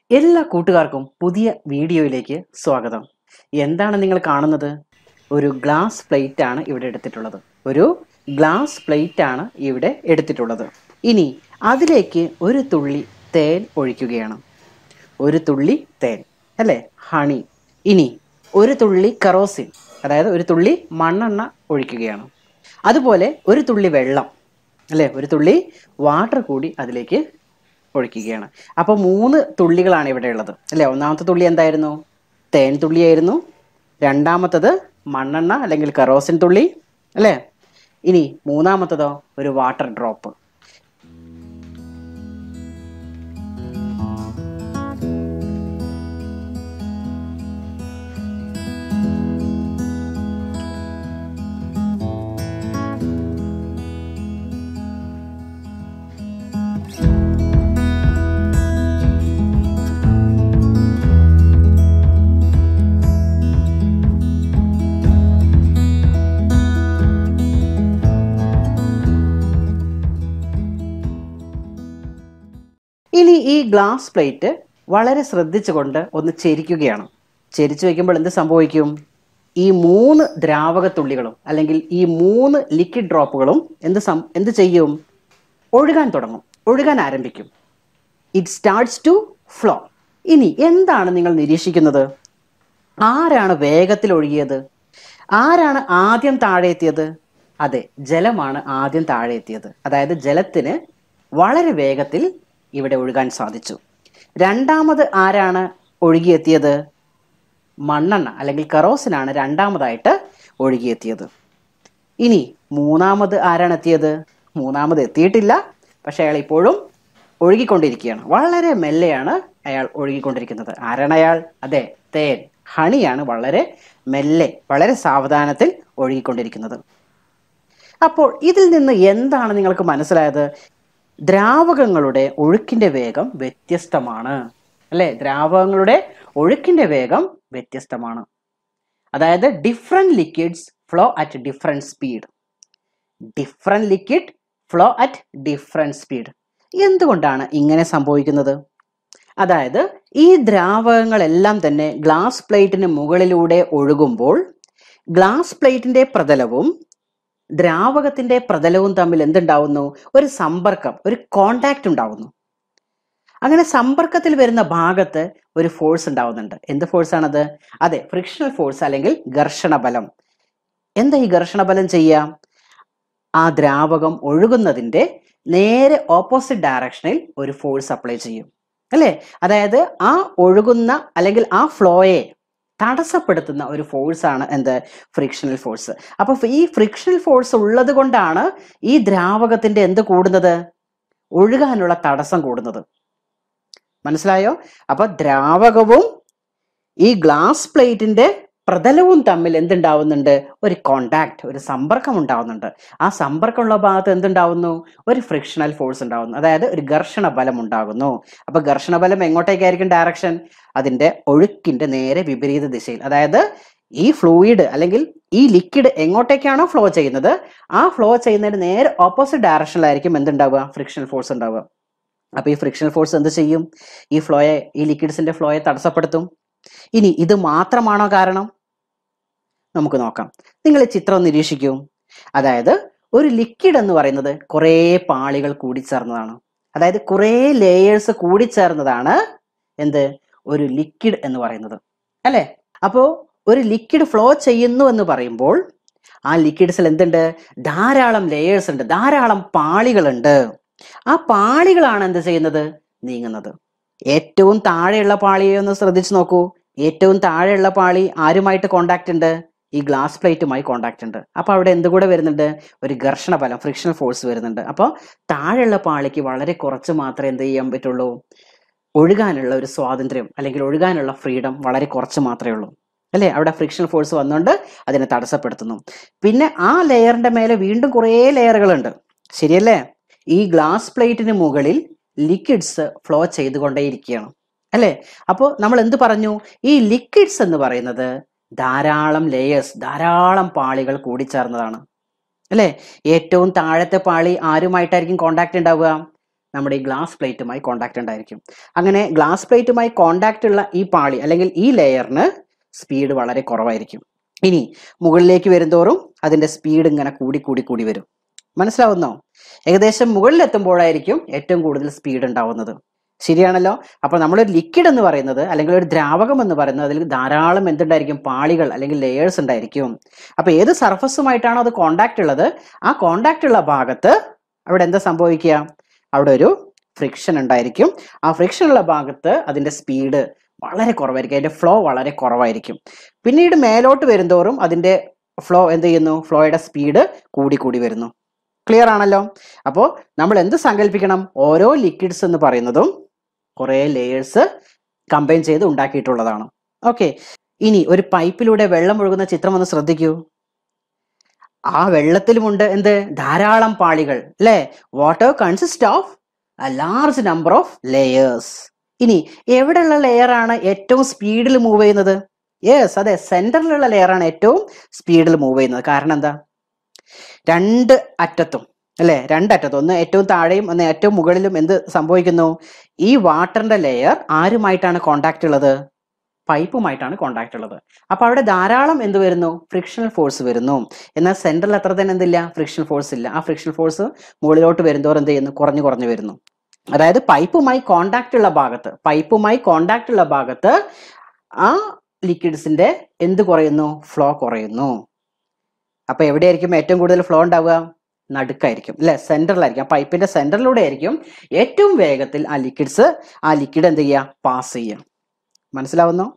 എല്ലാ കൂട്ടുകാർക്കും പുതിയ വീഡിയോയിലേക്ക് സ്വാഗതം എന്താണ് നിങ്ങൾ കാണുന്നത് ഒരു ഗ്ലാസ് പ്ലേറ്റ് ആണ് ഇവിടെ എടുത്തിട്ടുള്ളത് ഒരു ഗ്ലാസ് പ്ലേറ്റ് ആണ് ഇവിടെ എടുത്തിട്ടുള്ളത് ഇനി അതിലേക്ക് ഒരു തുള്ളി തേൻ ഒഴിക്കുകയാണ് ഒരു തുള്ളി തേൻ അല്ലേ ഹണി ഇനി ഒരു തുള്ളി കറോസിൻ അതായത് ഒരു തുള്ളി മണ്ണെണ്ണ ഒഴിക്കുകയാണ് അതുപോലെ ഒരു തുള്ളി വെള്ളം അല്ലേ ഒരു തുള്ളി വാട്ടർ കൂടി അതിലേക്ക് ഒഴിക്കുകയാണ് അപ്പോൾ മൂന്ന് തുള്ളികളാണ് ഇവിടെ ഉള്ളത് അല്ലേ ഒന്നാമത്തെ തുള്ളി എന്തായിരുന്നു തേൻ തുള്ളിയായിരുന്നു രണ്ടാമത്തത് മണ്ണെണ്ണ അല്ലെങ്കിൽ കറോസിൻ തുള്ളി അല്ലേ ഇനി മൂന്നാമത്തതോ ഒരു വാട്ടർ ഡ്രോപ്പ് ഇനി ഈ ഗ്ലാസ് പ്ലേറ്റ് വളരെ ശ്രദ്ധിച്ചുകൊണ്ട് ഒന്ന് ചെരിക്കുകയാണ് ചെരിച്ചു വയ്ക്കുമ്പോൾ എന്ത് സംഭവിക്കും ഈ മൂന്ന് ദ്രാവക തുള്ളികളും അല്ലെങ്കിൽ ഈ മൂന്ന് ലിക്വിഡ് ഡ്രോപ്പുകളും എന്ത് സം എന്ത് ചെയ്യും ഒഴുകാൻ തുടങ്ങും ഒഴുകാൻ ആരംഭിക്കും ഇറ്റ് സ്റ്റാർട്ട്സ് ടു ഫ്ലോ ഇനി എന്താണ് നിങ്ങൾ നിരീക്ഷിക്കുന്നത് ആരാണ് വേഗത്തിൽ ഒഴുകിയത് ആരാണ് ആദ്യം താഴെ എത്തിയത് അതെ ജലമാണ് ആദ്യം താഴെ എത്തിയത് അതായത് ജലത്തിന് വളരെ വേഗത്തിൽ ഇവിടെ ഒഴുകാൻ സാധിച്ചു രണ്ടാമത് ആരാണ് ഒഴുകിയെത്തിയത് മണ്ണെണ്ണ അല്ലെങ്കിൽ കറോസിനാണ് രണ്ടാമതായിട്ട് ഒഴുകിയെത്തിയത് ഇനി മൂന്നാമത് ആരാണ് എത്തിയത് മൂന്നാമത് എത്തിയിട്ടില്ല പക്ഷെ അയാൾ ഇപ്പോഴും ഒഴുകിക്കൊണ്ടിരിക്കുകയാണ് വളരെ മെല്ലെയാണ് അയാൾ ഒഴുകിക്കൊണ്ടിരിക്കുന്നത് ആരാണ് അയാൾ അതെ തേൻ ഹണിയാണ് വളരെ മെല്ലെ വളരെ സാവധാനത്തിൽ ഒഴുകിക്കൊണ്ടിരിക്കുന്നത് അപ്പോൾ ഇതിൽ നിന്ന് എന്താണ് നിങ്ങൾക്ക് മനസ്സിലായത് ദ്രാവകങ്ങളുടെ ഒഴുക്കിന്റെ വേഗം വ്യത്യസ്തമാണ് അല്ലെ ദ്രാവകങ്ങളുടെ ഒഴുക്കിന്റെ വേഗം വ്യത്യസ്തമാണ് അതായത് different liquids flow at different speed different liquid flow at different speed എന്തുകൊണ്ടാണ് ഇങ്ങനെ സംഭവിക്കുന്നത് അതായത് ഈ ദ്രാവകങ്ങളെല്ലാം തന്നെ ഗ്ലാസ് പ്ലേറ്റിന് മുകളിലൂടെ ഒഴുകുമ്പോൾ ഗ്ലാസ് പ്ലേറ്റിന്റെ പ്രതലവും ദ്രാവകത്തിന്റെ പ്രതലവും തമ്മിൽ എന്തുണ്ടാവുന്നു ഒരു സമ്പർക്കം ഒരു കോണ്ടാക്ട് ഉണ്ടാവുന്നു അങ്ങനെ സമ്പർക്കത്തിൽ വരുന്ന ഭാഗത്ത് ഒരു ഫോഴ്സ് ഉണ്ടാവുന്നുണ്ട് എന്ത് ഫോഴ്സ് ആണത് അതെ ഫ്രിക്ഷണൽ ഫോഴ്സ് അല്ലെങ്കിൽ ഘർഷണ ബലം എന്താ ഈ ഘർഷണ ബലം ചെയ്യാം ആ ദ്രാവകം ഒഴുകുന്നതിന്റെ നേരെ ഓപ്പോസിറ്റ് ഡയറക്ഷനിൽ ഒരു ഫോഴ്സ് അപ്ലൈ ചെയ്യും അല്ലേ അതായത് ആ ഒഴുകുന്ന അല്ലെങ്കിൽ ആ ഫ്ലോയെ തടസ്സപ്പെടുത്തുന്ന ഒരു ഫോഴ്സ് ആണ് എന്ത് ഫ്രിക്ഷണൽ ഫോഴ്സ് അപ്പൊ ഈ ഫ്രിക്ഷണൽ ഫോഴ്സ് ഉള്ളത് കൊണ്ടാണ് ഈ ദ്രാവകത്തിന്റെ എന്ത് കൂടുന്നത് ഒഴുകാനുള്ള തടസ്സം കൂടുന്നത് മനസ്സിലായോ അപ്പൊ ദ്രാവകവും ഈ ഗ്ലാസ് പ്ലേറ്റിന്റെ പ്രതലവും തമ്മിൽ എന്തുണ്ടാവുന്നുണ്ട് ഒരു കോണ്ടാക്ട് ഒരു സമ്പർക്കം ഉണ്ടാവുന്നുണ്ട് ആ സമ്പർക്കമുള്ള ഭാഗത്ത് എന്തുണ്ടാവുന്നു ഒരു ഫ്രിക്ഷണൽ ഫോഴ്സ് ഉണ്ടാവുന്നു അതായത് ഒരു ഘർഷണ ബലം ഉണ്ടാകുന്നു അപ്പൊ ഘർഷണ ബലം എങ്ങോട്ടേക്കായിരിക്കും ഡയറക്ഷൻ അതിന്റെ ഒഴുക്കിന്റെ നേരെ വിപരീത ദിശയിൽ അതായത് ഈ ഫ്ലൂയിഡ് അല്ലെങ്കിൽ ഈ ലിക്വിഡ് എങ്ങോട്ടേക്കാണോ ഫ്ലോ ചെയ്യുന്നത് ആ ഫ്ലോ ചെയ്യുന്നതിന് നേരെ ഓപ്പോസിറ്റ് ഡയറക്ഷനിലായിരിക്കും എന്തുണ്ടാവുക ഫ്രിക്ഷണൽ ഫോഴ്സ് ഉണ്ടാവുക അപ്പൊ ഈ ഫ്രിക്ഷണൽ ഫോഴ്സ് എന്ത് ചെയ്യും ഈ ഫ്ലോയെ ഈ ലിക്വിഡ്സിന്റെ ഫ്ലോയെ തടസ്സപ്പെടുത്തും ഇനി ഇത് മാത്രമാണോ കാരണം നമുക്ക് നോക്കാം നിങ്ങൾ ഈ ചിത്രം നിരീക്ഷിക്കൂ അതായത് ഒരു ലിക്വിഡ് എന്ന് പറയുന്നത് കുറേ പാളികൾ കൂടിച്ചേർന്നതാണ് അതായത് കുറേ ലേയേഴ്സ് കൂടിച്ചേർന്നതാണ് എന്ത് ഒരു ലിക്വിഡ് എന്ന് പറയുന്നത് അല്ലേ അപ്പോ ഒരു ലിക്വിഡ് ഫ്ലോ ചെയ്യുന്നു എന്ന് പറയുമ്പോൾ ആ ലിക്വിഡ്സിൽ എന്തുണ്ട് ധാരാളം ലേയേഴ്സ് ഉണ്ട് ധാരാളം പാളികളുണ്ട് ആ പാളികളാണ് എന്ത് ചെയ്യുന്നത് നീങ്ങുന്നത് ഏറ്റവും താഴെയുള്ള പാളിയെ ഒന്ന് ശ്രദ്ധിച്ചു നോക്കൂ ഏറ്റവും താഴെയുള്ള പാളി ആരുമായിട്ട് കോണ്ടാക്ട് ഉണ്ട് ഈ ഗ്ലാസ് പ്ലേറ്റുമായി കോണ്ടാക്ട് ഉണ്ട് അപ്പൊ അവിടെ എന്തുകൂടെ വരുന്നുണ്ട് ഒരു ഘർഷണ ബലം ഫ്രിക്ഷണൽ ഫോഴ്സ് വരുന്നുണ്ട് അപ്പോൾ താഴെയുള്ള പാളിക്ക് വളരെ കുറച്ച് മാത്രമേ എന്ത് ചെയ്യാൻ പറ്റുള്ളൂ ഒഴുകാനുള്ള ഒരു സ്വാതന്ത്ര്യം അല്ലെങ്കിൽ ഒഴുകാനുള്ള ഫ്രീഡം വളരെ കുറച്ച് മാത്രമേ ഉള്ളൂ അല്ലേ അവിടെ ഫ്രിക്ഷണൽ ഫോഴ്സ് വന്നുകൊണ്ട് അതിനെ തടസ്സപ്പെടുത്തുന്നു പിന്നെ ആ ലെയറിന്റെ മേലെ വീണ്ടും കുറേ ലെയറുകളുണ്ട് ശരിയല്ലേ ഈ ഗ്ലാസ് പ്ലേറ്റിന് മുകളിൽ ലിക്വിഡ്സ് ഫ്ലോ ചെയ്തുകൊണ്ടേയിരിക്കുകയാണ് അല്ലേ അപ്പോൾ നമ്മൾ എന്ത് പറഞ്ഞു ഈ ലിക്വിഡ്സ് എന്ന് പറയുന്നത് ധാരാളം ലേയേഴ്സ് ധാരാളം പാളികൾ കൂടിച്ചേർന്നതാണ് അല്ലേ ഏറ്റവും താഴത്തെ പാളി ആരുമായിട്ടായിരിക്കും കോണ്ടാക്ട് ഉണ്ടാവുക നമ്മുടെ ഈ ഗ്ലാസ് പ്ലേറ്റുമായി കോണ്ടാക്ട് ഉണ്ടായിരിക്കും അങ്ങനെ ഗ്ലാസ് പ്ലേറ്റുമായി കോണ്ടാക്ട് ഉള്ള ഈ പാളി അല്ലെങ്കിൽ ഈ ലെയറിന് സ്പീഡ് വളരെ കുറവായിരിക്കും ഇനി മുകളിലേക്ക് വരുന്തോറും അതിന്റെ സ്പീഡ് ഇങ്ങനെ കൂടി കൂടി കൂടി വരും മനസ്സിലാവുന്നോ ഏകദേശം മുകളിലെത്തുമ്പോഴായിരിക്കും ഏറ്റവും കൂടുതൽ സ്പീഡ് ഉണ്ടാവുന്നത് ശരിയാണല്ലോ അപ്പൊ നമ്മളൊരു ലിക്വിഡ് എന്ന് പറയുന്നത് അല്ലെങ്കിൽ ഒരു ദ്രാവകം എന്ന് പറയുന്നത് അതിൽ ധാരാളം എന്തുണ്ടായിരിക്കും പാളികൾ അല്ലെങ്കിൽ ലെയേഴ്സ് ഉണ്ടായിരിക്കും അപ്പൊ ഏത് സർഫസുമായിട്ടാണോ അത് കോണ്ടാക്ട് ഉള്ളത് ആ കോണ്ടാക്ട് ഉള്ള ഭാഗത്ത് അവിടെ എന്താ സംഭവിക്കുക അവിടെ ഒരു ഫ്രിക്ഷൻ ഉണ്ടായിരിക്കും ആ ഫ്രിക്ഷൻ ഉള്ള ഭാഗത്ത് അതിന്റെ സ്പീഡ് വളരെ കുറവായിരിക്കും അതിന്റെ ഫ്ലോ വളരെ കുറവായിരിക്കും പിന്നീട് മേലോട്ട് വരുന്തോറും അതിന്റെ ഫ്ലോ എന്ത് ചെയ്യുന്നു ഫ്ലോയുടെ സ്പീഡ് കൂടി കൂടി വരുന്നു ക്ലിയർ ആണല്ലോ അപ്പോൾ നമ്മൾ എന്ത് സങ്കല്പിക്കണം ഓരോ ലിക്വിഡ്സ് എന്ന് പറയുന്നതും കുറേ ലേയേഴ്സ് കമ്പൈൻ ചെയ്ത് ഉണ്ടാക്കിയിട്ടുള്ളതാണ് ഓക്കെ ഇനി ഒരു പൈപ്പിലൂടെ വെള്ളം ഒഴുകുന്ന ചിത്രം ഒന്ന് ശ്രദ്ധിക്കൂ ആ വെള്ളത്തിലുമുണ്ട് എന്ത് ധാരാളം പാളികൾ അല്ലെ water consist of a large number of layers ഇനി എവിടെയുള്ള ലെയർ ആണ് ഏറ്റവും സ്പീഡിൽ മൂവ് ചെയ്യുന്നത് യെസ് അതെ സെന്ററിലുള്ള ലെയർ ആണ് ഏറ്റവും സ്പീഡിൽ മൂവ് ചെയ്യുന്നത് കാരണം എന്താ രണ്ട് അറ്റത്തും അല്ലെ രണ്ടറ്റത്തും ഒന്ന് ഏറ്റവും താഴെയും ഒന്ന് ഏറ്റവും മുകളിലും എന്ത് സംഭവിക്കുന്നു ഈ വാട്ടറിന്റെ ലെയർ ആരുമായിട്ടാണ് കോണ്ടാക്ട് ഉള്ളത് പൈപ്പുമായിട്ടാണ് കോണ്ടാക്ട് ഉള്ളത് അപ്പൊ അവിടെ ധാരാളം എന്ത് വരുന്നു ഫ്രിക്ഷണൽ ഫോഴ്സ് വരുന്നു എന്നാൽ സെന്ററിൽ അത്ര തന്നെ എന്തില്ല ഫ്രിക്ഷണൽ ഫോഴ്സ് ഇല്ല ആ ഫ്രിക്ഷണൽ ഫോഴ്സ് മുകളിലോട്ട് വരുന്നതോറും എന്ത് ചെയ്യുന്നു കുറഞ്ഞു കുറഞ്ഞു വരുന്നു അതായത് പൈപ്പുമായി കോണ്ടാക്ട് ഉള്ള ഭാഗത്ത് പൈപ്പുമായി കോണ്ടാക്ട് ഉള്ള ഭാഗത്ത് ആ ലിക്വിഡ്സിന്റെ എന്ത് കുറയുന്നു ഫ്ലോ കുറയുന്നു അപ്പൊ എവിടെയായിരിക്കും ഏറ്റവും കൂടുതൽ ഫ്ലോ ഉണ്ടാവുക നടുക്കായിരിക്കും അല്ലെ സെന്ററിലായിരിക്കും ആ പൈപ്പിന്റെ സെന്ററിലൂടെ ആയിരിക്കും ഏറ്റവും വേഗത്തിൽ ആ ലിക്വിഡ്സ് ആ ലിക്വിഡ് എന്ത് ചെയ്യുക പാസ് ചെയ്യുക മനസ്സിലാവുന്നോ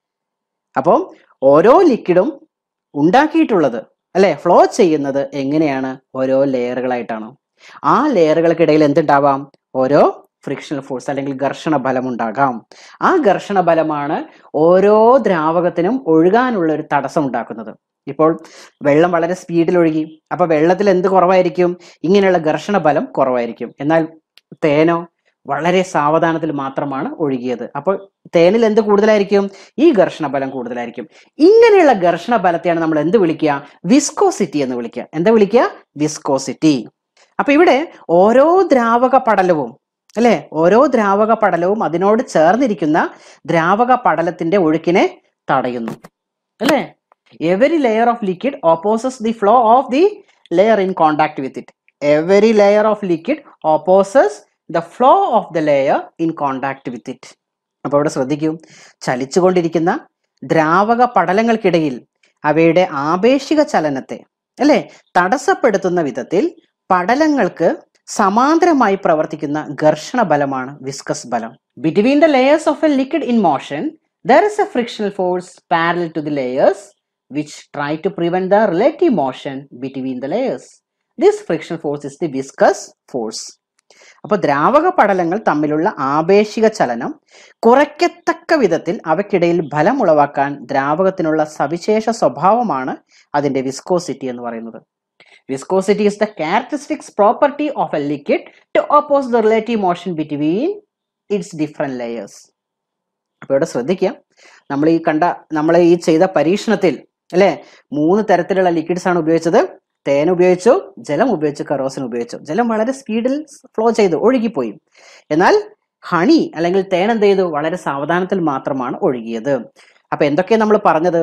അപ്പം ഓരോ ലിക്വിഡും ഉണ്ടാക്കിയിട്ടുള്ളത് അല്ലെ ഫ്ലോ ചെയ്യുന്നത് എങ്ങനെയാണ് ഓരോ ലെയറുകളായിട്ടാണ് ആ ലെയറുകൾക്കിടയിൽ എന്തുണ്ടാവാം ഓരോ ഫ്രിക്ഷണൽ ഫോഴ്സ് അല്ലെങ്കിൽ ഘർഷണ ബലം ഉണ്ടാകാം ആ ഘർഷണ ബലമാണ് ഓരോ ദ്രാവകത്തിനും ഒഴുകാനുള്ള ഒരു തടസ്സം ഉണ്ടാക്കുന്നത് ഇപ്പോൾ വെള്ളം വളരെ സ്പീഡിൽ ഒഴുകി അപ്പൊ വെള്ളത്തിൽ എന്ത് കുറവായിരിക്കും ഇങ്ങനെയുള്ള ഘർഷണ ബലം കുറവായിരിക്കും എന്നാൽ തേനോ വളരെ സാവധാനത്തിൽ മാത്രമാണ് ഒഴുകിയത് അപ്പോൾ തേനിൽ എന്ത് കൂടുതലായിരിക്കും ഈ ഘർഷണ ബലം കൂടുതലായിരിക്കും ഇങ്ങനെയുള്ള ഘർഷണ ബലത്തെയാണ് നമ്മൾ എന്ത് വിളിക്കുക വിസ്കോസിറ്റി എന്ന് വിളിക്കുക എന്താ വിളിക്കുക വിസ്കോസിറ്റി അപ്പൊ ഇവിടെ ഓരോ ദ്രാവക പടലവും അല്ലെ ഓരോ ദ്രാവക പടലവും അതിനോട് ചേർന്നിരിക്കുന്ന ദ്രാവക പടലത്തിന്റെ ഒഴുക്കിനെ തടയുന്നു അല്ലേ every layer of liquid opposes the flow of the layer in contact with it every layer of liquid opposes the flow of the layer in contact with it അപ്പോൾ ഇവിടെ ശ്രദ്ധിക്കൂ ചലിച്ചുകൊണ്ടിരിക്കുന്ന ദ്രാവക പടലങ്ങൾക്കിടയിൽ അവയുടെ ആപേക്ഷിക ചലനത്തെ അല്ലെ തടസ്സപ്പെടുത്തുന്ന വിധത്തിൽ പടലങ്ങൾക്ക് സമാന്തരമായി പ്രവർത്തിക്കുന്ന ഘർഷണ ബലമാണ് വിസ്കസ് ബലം between the layers of a liquid in motion there is a frictional force parallel to the layers which try to prevent the relative motion between the layers this frictional force is the viscous force അപ്പോൾ ദ്രാവക പടലങ്ങൾ തമ്മിലുള്ള ആപേക്ഷിക ചലനം കുറയ്ക്കത്തക്ക വിധത്തിൽ അവയ്ക്കിടയിൽ ഫലം ഉളവാക്കാൻ ദ്രാവകത്തിനുള്ള സവിശേഷ സ്വഭാവമാണ് അതിന്റെ വിസ്കോസിറ്റി എന്ന് പറയുന്നത് viscosity is the characteristics property of a liquid to oppose the relative motion between its different layers അപ്പൊ ഇവിടെ ശ്രദ്ധിക്കുക നമ്മൾ ഈ കണ്ട നമ്മൾ ഈ ചെയ്ത പരീക്ഷണത്തിൽ അല്ലെ മൂന്ന് തരത്തിലുള്ള ലിക്വിഡ്സ് ആണ് ഉപയോഗിച്ചത് തേൻ ഉപയോഗിച്ചു ജലം ഉപയോഗിച്ചു കറോസിൻ ഉപയോഗിച്ചു ജലം വളരെ സ്പീഡിൽ ഫ്ലോ ചെയ്തു ഒഴുകിപ്പോയി എന്നാൽ ഹണി അല്ലെങ്കിൽ തേൻ എന്ത് ചെയ്തു വളരെ സാവധാനത്തിൽ മാത്രമാണ് ഒഴുകിയത് അപ്പൊ എന്തൊക്കെയാണ് നമ്മൾ പറഞ്ഞത്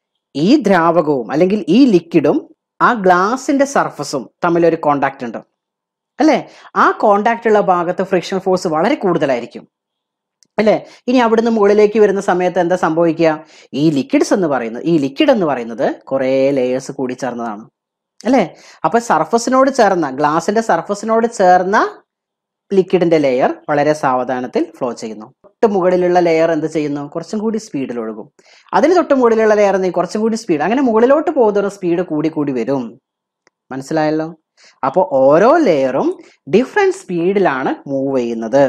ഈ ദ്രാവകവും അല്ലെങ്കിൽ ഈ ലിക്വിഡും ആ ഗ്ലാസിന്റെ സർഫസും തമ്മിൽ ഒരു കോണ്ടാക്ട് ഉണ്ട് അല്ലെ ആ കോണ്ടാക്ട് ഉള്ള ഭാഗത്ത് ഫ്രിക്ഷൻ ഫോഴ്സ് വളരെ കൂടുതലായിരിക്കും അല്ലെ ഇനി അവിടുന്ന് മുകളിലേക്ക് വരുന്ന സമയത്ത് എന്താ സംഭവിക്കുക ഈ ലിക്വിഡ്സ് എന്ന് പറയുന്നത് ഈ ലിക്വിഡ് എന്ന് പറയുന്നത് കുറെ ലേയേഴ്സ് കൂടി ചേർന്നതാണ് അല്ലെ അപ്പൊ സർഫസിനോട് ചേർന്ന ഗ്ലാസിന്റെ സർഫസിനോട് ചേർന്ന ലിക്വിഡിന്റെ ലെയർ വളരെ സാവധാനത്തിൽ ഫ്ലോ ചെയ്യുന്നു തൊട്ട് മുകളിലുള്ള ലെയർ എന്ത് ചെയ്യുന്നു കുറച്ചും കൂടി സ്പീഡിൽ ഒഴുകും അതിന് തൊട്ട് മുകളിലുള്ള ലെയർ എന്ത് ചെയ്യും? കുറച്ചും കൂടി സ്പീഡ് അങ്ങനെ മുകളിലോട്ട് പോകുന്ന സ്പീഡ് കൂടി കൂടി വരും മനസ്സിലായല്ലോ അപ്പോൾ ഓരോ ലെയറും ഡിഫറെന്റ് സ്പീഡിലാണ് മൂവ് ചെയ്യുന്നത്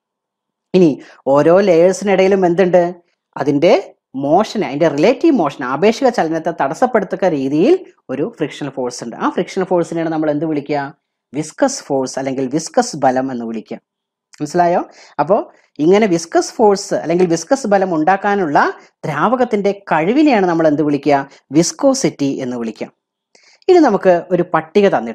ഇനി ഓരോ ലെയേഴ്സിനിടയിലും എന്തുണ്ട് അതിന്റെ മോഷൻ അതിന്റെ റിലേറ്റീവ് മോഷൻ ആപേക്ഷിക ചലനത്തെ തടസ്സപ്പെടുത്തക്ക രീതിയിൽ ഒരു ഫ്രിക്ഷണൽ ഫോഴ്സ് ഉണ്ട് ആ ഫ്രിക്ഷണൽ ഫോഴ്സിനെയാണ് നമ്മൾ എന്ത് വിളിക്കുക വിസ്കസ് ഫോഴ്സ് അല്ലെങ്കിൽ വിസ്കസ് ബലം എന്ന് വിളിക്കുക മനസ്സിലായോ അപ്പോൾ ഇങ്ങനെ വിസ്കസ് ഫോഴ്സ് അല്ലെങ്കിൽ വിസ്കസ് ബലം ഉണ്ടാക്കാനുള്ള ദ്രാവകത്തിന്റെ കഴിവിനെയാണ് നമ്മൾ എന്ത് വിളിക്കുക വിസ്കോസിറ്റി എന്ന് വിളിക്കുക ഇനി നമുക്ക് ഒരു പട്ടിക തന്നിട്ടുണ്ട്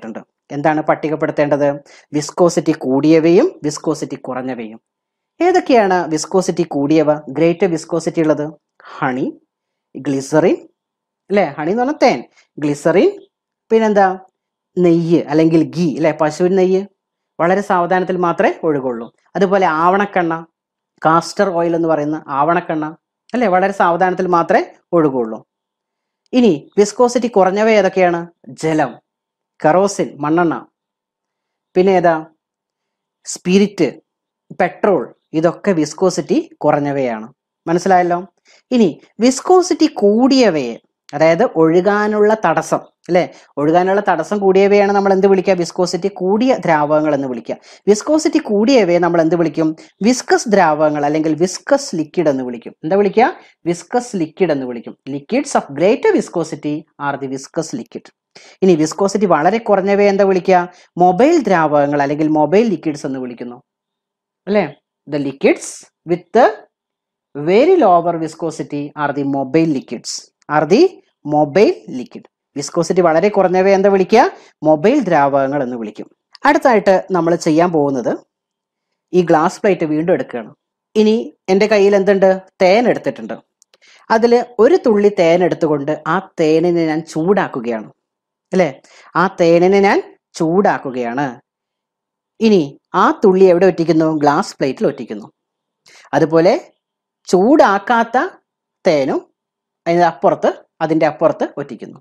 എന്താണ് പട്ടികപ്പെടുത്തേണ്ടത് വിസ്കോസിറ്റി കൂടിയവയും വിസ്കോസിറ്റി കുറഞ്ഞവയും ഏതൊക്കെയാണ് വിസ്കോസിറ്റി കൂടിയവ ഗ്രേറ്റർ വിസ്കോസിറ്റി ഉള്ളത് ഹണി ഗ്ലിസറിൻ അല്ലെ ഹണി എന്ന് പറഞ്ഞാൽ തേൻ ഗ്ലിസറിൻ പിന്നെന്താ നെയ്യ് അല്ലെങ്കിൽ ഗീ അല്ലെ പശുവിൻ നെയ്യ് വളരെ സാവധാനത്തിൽ മാത്രമേ ഒഴുകുള്ളൂ അതുപോലെ ആവണക്കെണ്ണ കാസ്റ്റർ ഓയിൽ എന്ന് പറയുന്ന ആവണക്കെണ്ണ അല്ലെ വളരെ സാവധാനത്തിൽ മാത്രമേ ഒഴുകുള്ളൂ ഇനി വിസ്കോസിറ്റി കുറഞ്ഞവ ഏതൊക്കെയാണ് ജലം കറോസിൻ മണ്ണെണ്ണ പിന്നെ ഏതാ സ്പിരിറ്റ് പെട്രോൾ ഇതൊക്കെ വിസ്കോസിറ്റി കുറഞ്ഞവയാണ് മനസ്സിലായല്ലോ ഇനി വിസ്കോസിറ്റി കൂടിയവയെ അതായത് ഒഴുകാനുള്ള തടസ്സം അല്ലെ ഒഴുകാനുള്ള തടസ്സം കൂടിയവയാണ് നമ്മൾ എന്ത് വിളിക്കുക വിസ്കോസിറ്റി കൂടിയ ദ്രാവകങ്ങൾ എന്ന് വിളിക്കുക വിസ്കോസിറ്റി കൂടിയവയെ നമ്മൾ എന്ത് വിളിക്കും വിസ്കസ് ദ്രാവകങ്ങൾ അല്ലെങ്കിൽ വിസ്കസ് ലിക്വിഡ് എന്ന് വിളിക്കും എന്താ വിളിക്കുക വിസ്കസ് ലിക്വിഡ് എന്ന് വിളിക്കും liquids of greater viscosity are the viscous liquid ഇനി വിസ്കോസിറ്റി വളരെ കുറഞ്ഞവയെ എന്താ വിളിക്കുക മൊബൈൽ ദ്രാവകങ്ങൾ അല്ലെങ്കിൽ മൊബൈൽ ലിക്വിഡ്സ് എന്ന് വിളിക്കുന്നു അല്ലേ the liquids with very lower viscosity are the mobile liquids are the mobile liquid viscosity വളരെ കുറഞ്ഞവയെ എന്താ വിളിക്കുക മൊബൈൽ ദ്രാവകങ്ങൾ എന്ന് വിളിക്കും അടുത്തായിട്ട് നമ്മൾ ചെയ്യാൻ പോകുന്നത് ഈ ഗ്ലാസ് പ്ലേറ്റ് വീണ്ടും എടുക്കുകയാണ് ഇനി എൻ്റെ കയ്യിൽ എന്തുണ്ട് തേൻ എടുത്തിട്ടുണ്ട് അതിൽ ഒരു തുള്ളി തേൻ എടുത്തുകൊണ്ട് ആ തേനിനെ ഞാൻ ചൂടാക്കുകയാണ് അല്ലേ ആ തേനിനെ ഞാൻ ചൂടാക്കുകയാണ് ഇനി ആ തുള്ളി എവിടെ ഒറ്റിക്കുന്നു ഗ്ലാസ് പ്ലേറ്റിൽ ഒറ്റിക്കുന്നു അതുപോലെ ചൂടാക്കാത്ത തേനും അതിന് അപ്പുറത്ത് അതിൻ്റെ അപ്പുറത്ത് ഒറ്റിക്കുന്നു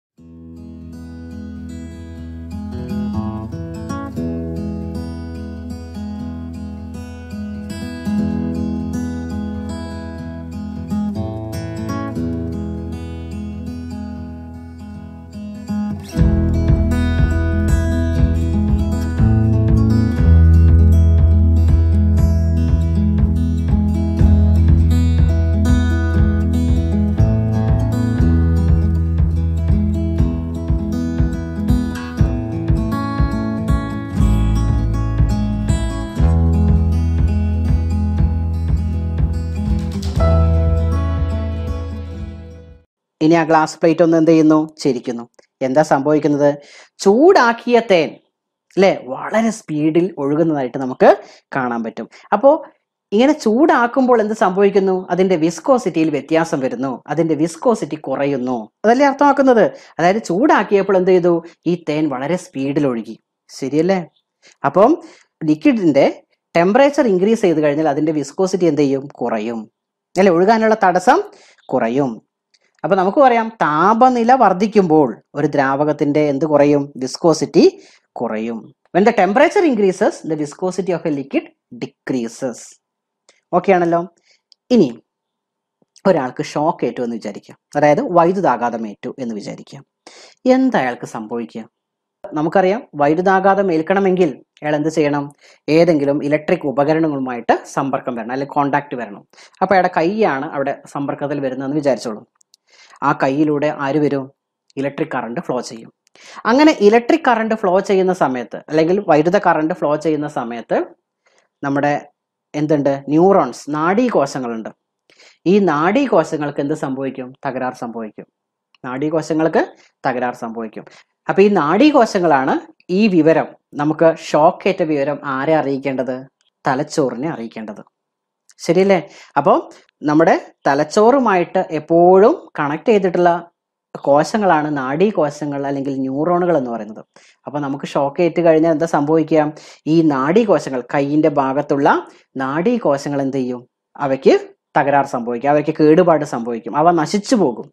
ഇനി ആ ഗ്ലാസ് പ്ലേറ്റ് ഒന്ന് എന്ത് ചെയ്യുന്നു ചിരിക്കുന്നു എന്താ സംഭവിക്കുന്നത് ചൂടാക്കിയ തേൻ അല്ലെ വളരെ സ്പീഡിൽ ഒഴുകുന്നതായിട്ട് നമുക്ക് കാണാൻ പറ്റും അപ്പോൾ ഇങ്ങനെ ചൂടാക്കുമ്പോൾ എന്ത് സംഭവിക്കുന്നു അതിന്റെ വിസ്കോസിറ്റിയിൽ വ്യത്യാസം വരുന്നു അതിന്റെ വിസ്കോസിറ്റി കുറയുന്നു അതല്ലേ അർത്ഥമാക്കുന്നത് അതായത് ചൂടാക്കിയപ്പോൾ എന്ത് ചെയ്തു ഈ തേൻ വളരെ സ്പീഡിൽ ഒഴുകി ശരിയല്ലേ അപ്പം ലിക്വിഡിന്റെ ടെമ്പറേച്ചർ ഇൻക്രീസ് ചെയ്ത് കഴിഞ്ഞാൽ അതിന്റെ വിസ്കോസിറ്റി എന്ത് ചെയ്യും കുറയും അല്ലെ ഒഴുകാനുള്ള തടസ്സം കുറയും അപ്പൊ നമുക്ക് പറയാം താപനില വർദ്ധിക്കുമ്പോൾ ഒരു ദ്രാവകത്തിന്റെ എന്ത് കുറയും വിസ്കോസിറ്റി കുറയും when the temperature increases the viscosity of a liquid decreases okay ആണല്ലോ ഇനി ഒരാൾക്ക് ഷോക്ക് ഏറ്റു എന്ന് വിചാരിക്കാം അതായത് വൈദ്യുതാഘാതം ഏറ്റു എന്ന് വിചാരിക്കാം എന്താ അയാൾക്ക് സംഭവിക്കുക നമുക്കറിയാം വൈദ്യുതാഘാതം ഏൽക്കണമെങ്കിൽ അയാൾ എന്ത് ചെയ്യണം ഏതെങ്കിലും ഇലക്ട്രിക് ഉപകരണങ്ങളുമായിട്ട് സമ്പർക്കം വരണം അല്ലെങ്കിൽ കോണ്ടാക്ട് വരണം അപ്പൊ അയാളുടെ കൈയാണ് അവിടെ സമ്പർക്കത്തിൽ വരുന്നതെന്ന് വിചാരിച്ചോളൂ ആ കൈയിലൂടെ ആര് വരും ഇലക്ട്രിക് കറണ്ട് ഫ്ലോ ചെയ്യും അങ്ങനെ ഇലക്ട്രിക് കറണ്ട് ഫ്ലോ ചെയ്യുന്ന സമയത്ത് അല്ലെങ്കിൽ വൈദ്യുത കറണ്ട് ഫ്ലോ ചെയ്യുന്ന സമയത്ത് നമ്മുടെ എന്തുണ്ട് ന്യൂറോൺസ് നാഡീകോശങ്ങളുണ്ട് ഈ നാഡീകോശങ്ങൾക്ക് എന്ത് സംഭവിക്കും തകരാർ സംഭവിക്കും നാഡീകോശങ്ങൾക്ക് തകരാർ സംഭവിക്കും അപ്പൊ ഈ നാഡീകോശങ്ങളാണ് ഈ വിവരം നമുക്ക് ഷോക്കേറ്റ വിവരം ആരെ അറിയിക്കേണ്ടത് തലച്ചോറിനെ അറിയിക്കേണ്ടത് ശരിയല്ലേ അപ്പോൾ നമ്മുടെ തലച്ചോറുമായിട്ട് എപ്പോഴും കണക്ട് ചെയ്തിട്ടുള്ള കോശങ്ങളാണ് നാഡീകോശങ്ങൾ അല്ലെങ്കിൽ ന്യൂറോണുകൾ എന്ന് പറയുന്നത് അപ്പൊ നമുക്ക് ഷോക്ക് ഏറ്റ് കഴിഞ്ഞാൽ എന്താ സംഭവിക്കുക ഈ നാഡീകോശങ്ങൾ കൈയിന്റെ ഭാഗത്തുള്ള നാഡീകോശങ്ങൾ എന്ത് ചെയ്യും അവയ്ക്ക് തകരാർ സംഭവിക്കും അവയ്ക്ക് കേടുപാട് സംഭവിക്കും അവ നശിച്ചു പോകും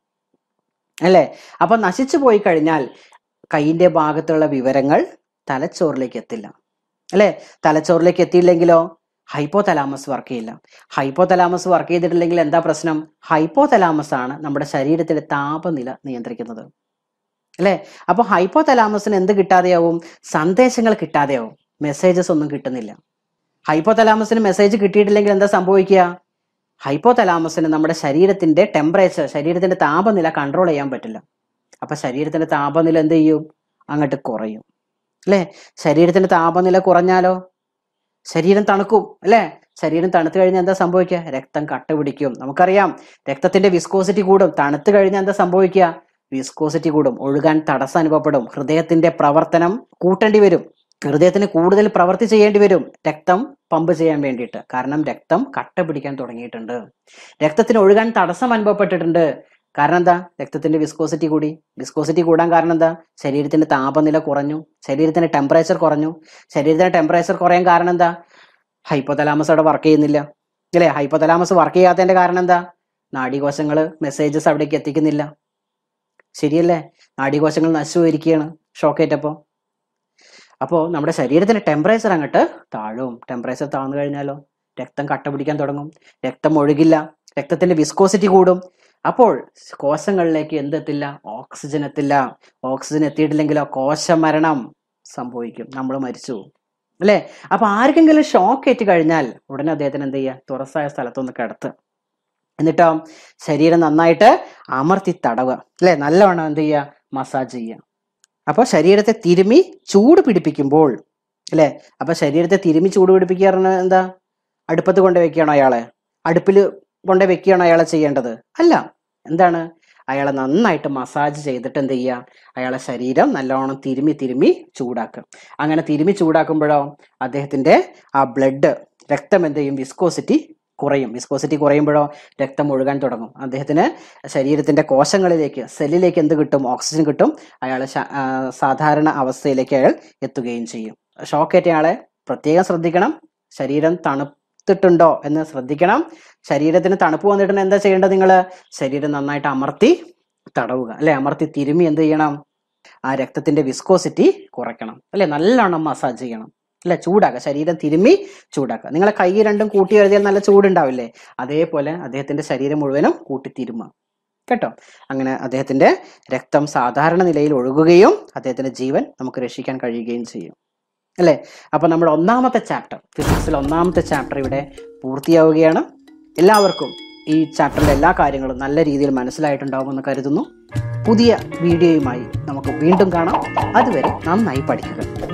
അല്ലേ അപ്പൊ നശിച്ചു പോയി കഴിഞ്ഞാൽ കൈയിന്റെ ഭാഗത്തുള്ള വിവരങ്ങൾ തലച്ചോറിലേക്ക് എത്തില്ല അല്ലേ തലച്ചോറിലേക്ക് എത്തിയില്ലെങ്കിലോ ഹൈപ്പോ തലാമസ് വർക്ക് ചെയ്യില്ല ഹൈപ്പോ തലാമസ് വർക്ക് ചെയ്തിട്ടില്ലെങ്കിൽ എന്താ പ്രശ്നം ഹൈപ്പോ തലാമസ് ആണ് നമ്മുടെ ശരീരത്തിലെ താപനില നിയന്ത്രിക്കുന്നത് അല്ലേ അപ്പൊ ഹൈപ്പോ തലാമസിന് എന്ത് കിട്ടാതെയാവും സന്ദേശങ്ങൾ കിട്ടാതെയാവും മെസ്സേജസ് ഒന്നും കിട്ടുന്നില്ല ഹൈപ്പോ തലാമസിന് മെസ്സേജ് കിട്ടിയിട്ടില്ലെങ്കിൽ എന്താ സംഭവിക്കുക ഹൈപ്പോ തലാമസിന് നമ്മുടെ ശരീരത്തിന്റെ ടെമ്പറേച്ചർ ശരീരത്തിന്റെ താപനില കൺട്രോൾ ചെയ്യാൻ പറ്റില്ല അപ്പൊ ശരീരത്തിന്റെ താപനില എന്ത് ചെയ്യും അങ്ങോട്ട് കുറയും അല്ലേ ശരീരത്തിന്റെ താപനില കുറഞ്ഞാലോ ശരീരം തണുക്കും അല്ലേ ശരീരം തണുത്തു കഴിഞ്ഞാൽ എന്താ സംഭവിക്കുക രക്തം കട്ട പിടിക്കും നമുക്കറിയാം രക്തത്തിന്റെ വിസ്കോസിറ്റി കൂടും തണുത്തു കഴിഞ്ഞാൽ എന്താ സംഭവിക്കുക വിസ്കോസിറ്റി കൂടും ഒഴുകാൻ തടസ്സം അനുഭവപ്പെടും ഹൃദയത്തിന്റെ പ്രവർത്തനം കൂട്ടേണ്ടി വരും ഹൃദയത്തിന് കൂടുതൽ പ്രവൃത്തി ചെയ്യേണ്ടി വരും രക്തം പമ്പ് ചെയ്യാൻ വേണ്ടിയിട്ട് കാരണം രക്തം കട്ട പിടിക്കാൻ തുടങ്ങിയിട്ടുണ്ട് രക്തത്തിന് ഒഴുകാൻ തടസ്സം അനുഭവപ്പെട്ടിട്ടുണ്ട് കാരണം എന്താ രക്തത്തിന്റെ വിസ്കോസിറ്റി കൂടി വിസ്കോസിറ്റി കൂടാൻ കാരണം എന്താ ശരീരത്തിന്റെ താപനില കുറഞ്ഞു ശരീരത്തിന്റെ ടെമ്പറേച്ചർ കുറഞ്ഞു ശരീരത്തിന്റെ ടെമ്പറേച്ചർ കുറയാൻ കാരണം എന്താ ഹൈപ്പോതലാമസ് അവിടെ വർക്ക് ചെയ്യുന്നില്ല അല്ലേ ഹൈപ്പോതലാമസ് വർക്ക് ചെയ്യാത്തതിന്റെ കാരണം എന്താ നാഡീകോശങ്ങൾ മെസ്സേജസ് അവിടേക്ക് എത്തിക്കുന്നില്ല ശരിയല്ലേ നാഡീകോശങ്ങൾ നശിച്ചു പോയിരിക്കുകയാണ് ഷോക്കേറ്റപ്പോൾ അപ്പോൾ നമ്മുടെ ശരീരത്തിന്റെ ടെമ്പറേച്ചർ അങ്ങോട്ട് താഴും ടെമ്പറേച്ചർ താഴ്ന്നു കഴിഞ്ഞാലോ രക്തം കട്ട പിടിക്കാൻ തുടങ്ങും രക്തം ഒഴുകില്ല രക്തത്തിന്റെ വിസ്കോസിറ്റി കൂടും അപ്പോൾ കോശങ്ങളിലേക്ക് എന്തെത്തില്ല ഓക്സിജൻ എത്തില്ല ഓക്സിജൻ എത്തിയിട്ടില്ലെങ്കിലോ കോശമരണം സംഭവിക്കും നമ്മൾ മരിച്ചു പോകും അല്ലേ അപ്പൊ ആർക്കെങ്കിലും ഷോക്ക് ഏറ്റ് കഴിഞ്ഞാൽ ഉടനെ അദ്ദേഹത്തിന് എന്ത് ചെയ്യുക തുറസായ സ്ഥലത്തൊന്ന് കിടത്ത് എന്നിട്ടോ ശരീരം നന്നായിട്ട് അമർത്തി തടവുക അല്ലെ നല്ലവണ്ണം എന്ത് ചെയ്യുക മസാജ് ചെയ്യുക അപ്പോൾ ശരീരത്തെ തിരുമി ചൂട് പിടിപ്പിക്കുമ്പോൾ അല്ലെ അപ്പൊ ശരീരത്തെ തിരുമി ചൂട് പിടിപ്പിക്കുക പറഞ്ഞാൽ എന്താ അടുപ്പത്ത് കൊണ്ട് വെക്കുകയാണോ അയാളെ അടുപ്പിൽ കൊണ്ട് വെക്കുകയാണോ അയാളെ ചെയ്യേണ്ടത് അല്ല എന്താണ് അയാളെ നന്നായിട്ട് മസാജ് ചെയ്തിട്ട് എന്ത് ചെയ്യുക അയാളെ ശരീരം നല്ലോണം തിരുമി തിരുമി ചൂടാക്കുക അങ്ങനെ തിരുമി ചൂടാക്കുമ്പോഴോ അദ്ദേഹത്തിന്റെ ആ ബ്ലഡ് രക്തം എന്ത് ചെയ്യും വിസ്കോസിറ്റി കുറയും വിസ്കോസിറ്റി കുറയുമ്പോഴോ രക്തം ഒഴുകാൻ തുടങ്ങും അദ്ദേഹത്തിന് ശരീരത്തിന്റെ കോശങ്ങളിലേക്ക് സെല്ലിലേക്ക് എന്ത് കിട്ടും ഓക്സിജൻ കിട്ടും അയാൾ സാധാരണ അവസ്ഥയിലേക്ക് അയാൾ എത്തുകയും ചെയ്യും ഷോക്കേറ്റ ആളെ പ്രത്യേകം ശ്രദ്ധിക്കണം ശരീരം തണുത്തിട്ടുണ്ടോ എന്ന് ശ്രദ്ധിക്കണം ശരീരത്തിന് തണുപ്പ് വന്നിട്ടുണ്ടെങ്കിൽ എന്താ ചെയ്യേണ്ടത് നിങ്ങൾ ശരീരം നന്നായിട്ട് അമർത്തി തടവുക അല്ലെ അമർത്തി തിരുമി എന്ത് ചെയ്യണം ആ രക്തത്തിന്റെ വിസ്കോസിറ്റി കുറയ്ക്കണം അല്ലെ നല്ലോണം മസാജ് ചെയ്യണം അല്ലെ ചൂടാക്കുക ശരീരം തിരുമ്മി ചൂടാക്കുക നിങ്ങളെ കൈ രണ്ടും കൂട്ടി എഴുതിയാൽ നല്ല ചൂടുണ്ടാവില്ലേ അതേപോലെ അദ്ദേഹത്തിന്റെ ശരീരം മുഴുവനും കൂട്ടി തിരുമ്മുക കേട്ടോ അങ്ങനെ അദ്ദേഹത്തിന്റെ രക്തം സാധാരണ നിലയിൽ ഒഴുകുകയും അദ്ദേഹത്തിന്റെ ജീവൻ നമുക്ക് രക്ഷിക്കാൻ കഴിയുകയും ചെയ്യും അല്ലേ അപ്പൊ നമ്മുടെ ഒന്നാമത്തെ ചാപ്റ്റർ ഫിസിക്സിൽ ഒന്നാമത്തെ ചാപ്റ്റർ ഇവിടെ പൂർത്തിയാവുകയാണ് എല്ലാവർക്കും ഈ ചാപ്റ്ററിലെ എല്ലാ കാര്യങ്ങളും നല്ല രീതിയിൽ മനസ്സിലായിട്ടുണ്ടാവുമെന്ന് കരുതുന്നു പുതിയ വീഡിയോയുമായി നമുക്ക് വീണ്ടും കാണാം അതുവരെ നന്നായി പഠിക്കുക